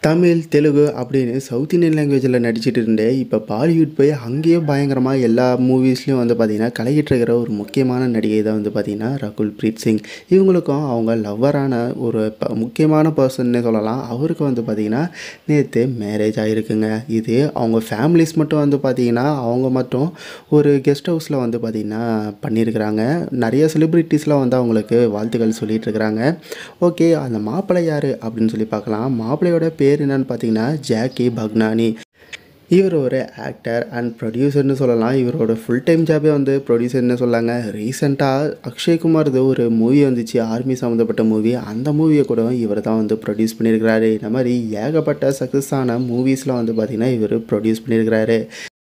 தமிழ் தெலுங்கு அப்படின்னு south Indian லாங்குவேஜில் நடிச்சிட்டு இருந்தே இப்போ பாலிவுட் போய் அங்கேயே பயங்கரமாக எல்லா மூவிஸ்லையும் வந்து பார்த்திங்கன்னா கலக்கிட்டு இருக்கிற ஒரு முக்கியமான நடிகை தான் வந்து பார்த்திங்கன்னா ரகுல் பிரீத் சிங் இவங்களுக்கும் அவங்க லவ்வரான ஒரு ப முக்கியமான பர்சன்னே சொல்லலாம் அவருக்கு வந்து பார்த்திங்கன்னா நேற்று மேரேஜ் ஆகிருக்குங்க இது அவங்க ஃபேமிலிஸ் மட்டும் வந்து பார்த்திங்கன்னா அவங்க மட்டும் ஒரு கெஸ்ட் ஹவுஸில் வந்து பார்த்திங்கன்னா பண்ணியிருக்கிறாங்க நிறைய செலிப்ரிட்டிஸ்லாம் வந்து அவங்களுக்கு வாழ்த்துக்கள் சொல்லிட்டு இருக்கிறாங்க ஓகே அந்த மாப்பிள்ளை யார் அப்படின்னு சொல்லி பார்க்கலாம் மாப்பிள்ளையோட பேர் என்னன்னு பார்த்தீங்கன்னா ஜாக்கி பக்னானி இவர் ஒரு ஆக்டர் அண்ட் ப்ரொடியூசர்னு சொல்லலாம் இவரோட ஃபுல் டைம் ஜாபே வந்து ப்ரொடியூசர்னு சொல்லாங்க ரீசெண்டாக அக்ஷய்குமார் இது ஒரு மூவி வந்துச்சு ஆர்மி சம்மந்தப்பட்ட மூவி அந்த மூவியை கூட இவர் தான் வந்து ப்ரொடியூஸ் பண்ணியிருக்கிறாரு இந்த மாதிரி ஏகப்பட்ட சக்ஸஸ் ஆன மூவிஸில் வந்து பார்த்திங்கன்னா இவர் ப்ரொடியூஸ் பண்ணியிருக்கிறாரு